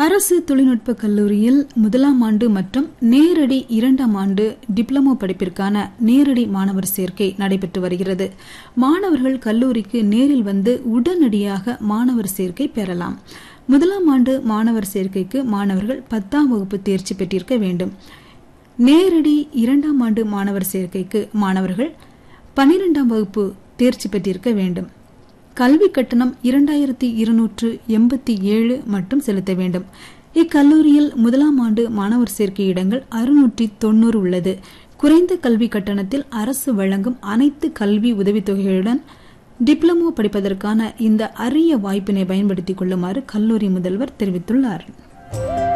அரசு தொழில்நுட்ப கல்லூரியில் முதலாம் ஆண்டு மற்றும் நேரடி இரண்டாம் ஆண்டு டிப்ளமோ படிப்பிற்கான நேரடி மாணவர் சேர்க்கை நடைபெற்று வருகிறது மாணவர்கள் கல்லூரிக்கு நேரில் வந்து உடனடியாக மாணவர் சேர்க்கை பெறலாம் முதலாம் ஆண்டு மாணவர் சேர்க்கைக்கு மாணவர்கள் பத்தாம் வகுப்பு தேர்ச்சி பெற்றிருக்க வேண்டும் நேரடி இரண்டாம் ஆண்டு மாணவர் சேர்க்கைக்கு மாணவர்கள் பனிரெண்டாம் வகுப்பு தேர்ச்சி பெற்றிருக்க வேண்டும் கல்வி கட்டணம் இரண்டாயிரத்தி இருநூற்று எண்பத்தி ஏழு மட்டும் செலுத்த வேண்டும் இக்கல்லூரியில் முதலாம் ஆண்டு மாணவர் சேர்க்கை இடங்கள் அறுநூற்றி தொன்னூறு உள்ளது குறைந்த கல்வி கட்டணத்தில் அரசு வழங்கும் அனைத்து கல்வி உதவித்தொகைகளுடன் டிப்ளமோ படிப்பதற்கான இந்த அரிய வாய்ப்பினை பயன்படுத்திக் கொள்ளுமாறு கல்லூரி முதல்வர் தெரிவித்துள்ளார்